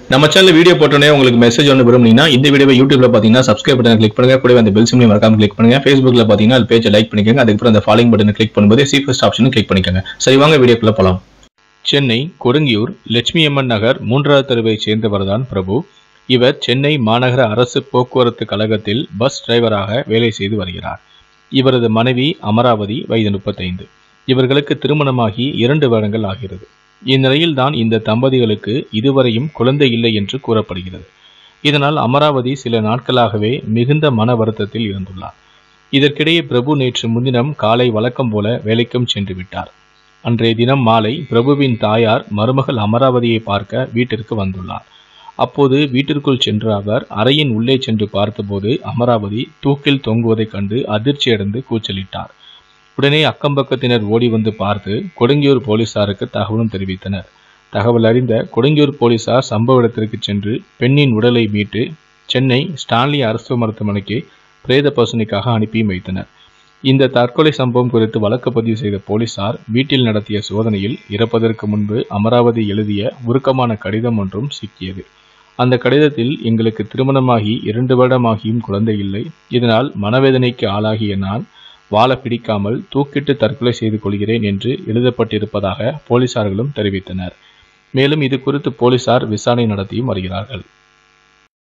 நம்ம channel video போட்டோன்னே உங்களுக்கு மெசேஜ் ஒன்று விரும்புனீங்கன்னா இந்த வீடியோவை யூடியூப்ல பார்த்தீங்கன்னா சப்ஸ்கிரைப் பட்டன் கிளிக் பண்ணுங்க கூடவே அந்த பெல் சிம்லையும் மறக்காம கிளிக் பண்ணுங்க ஃபேஸ்புக்ல பார்த்தீங்கன்னா அது பேஜை லைக் பண்ணிக்கோங்க அதுக்கப்புறம் அந்த ஃபாலோயிங் பட்டனை கிளிக் பண்ணும்போது சி ஃபர்ஸ்ட் ஆப்ஷனும் கிளிக் பண்ணிக்கோங்க சரி வாங்க வீடியோக்குள்ள போலாம் சென்னை கொடுங்கியூர் லட்சுமியம்மன் நகர் மூன்றாவது தெருவைச் சேர்ந்தவர்தான் பிரபு இவர் சென்னை மாநகர அரசு போக்குவரத்து கழகத்தில் பஸ் டிரைவராக வேலை செய்து வருகிறார் இவரது மனைவி அமராவதி வயது முப்பத்தைந்து இவர்களுக்கு திருமணமாகி இரண்டு வருடங்கள் ஆகிறது இந்நிலையில்தான் இந்த தம்பதிகளுக்கு இதுவரையும் குழந்தை இல்லை என்று கூறப்படுகிறது இதனால் அமராவதி சில நாட்களாகவே மிகுந்த மன வருத்தத்தில் இருந்துள்ளார் இதற்கிடையே பிரபு நேற்று முன்தினம் காலை வழக்கம் போல வேலைக்கும் சென்று விட்டார் அன்றைய தினம் மாலை பிரபுவின் தாயார் மருமகள் அமராவதியை பார்க்க வீட்டிற்கு வந்துள்ளார் அப்போது வீட்டிற்குள் சென்ற அவர் அறையின் உள்ளே சென்று பார்த்தபோது அமராவதி தூக்கில் தொங்குவதைக் கண்டு அதிர்ச்சியடைந்து கூச்சலிட்டார் உடனே அக்கம்பக்கத்தினர் ஓடி வந்து பார்த்து கொடுங்கியூர் போலீசாருக்கு தகவலும் தெரிவித்தனர் தகவல் அறிந்த கொடுங்கியூர் போலீசார் சம்பவ இடத்திற்கு சென்று பெண்ணின் உடலை மீட்டு சென்னை ஸ்டான்லி அரசு மருத்துவமனைக்கு பிரேத பரிசோதனைக்காக அனுப்பி வைத்தனர் இந்த தற்கொலை சம்பவம் குறித்து வழக்கு பதிவு செய்த போலீசார் வீட்டில் நடத்திய சோதனையில் இறப்பதற்கு முன்பு அமராவதி எழுதிய உருக்கமான கடிதம் ஒன்றும் சிக்கியது அந்த கடிதத்தில் எங்களுக்கு திருமணமாகி இரண்டு வருடமாகியும் குழந்தை இல்லை இதனால் மனவேதனைக்கு ஆளாகிய நான் வாழ பிடிக்காமல் தூக்கிட்டு தற்கொலை செய்து கொள்கிறேன் என்று எழுதப்பட்டிருப்பதாக போலீசார்களும் தெரிவித்தனர் மேலும் இது குறித்து போலீசார் விசாரணை நடத்தியும் வருகிறார்கள்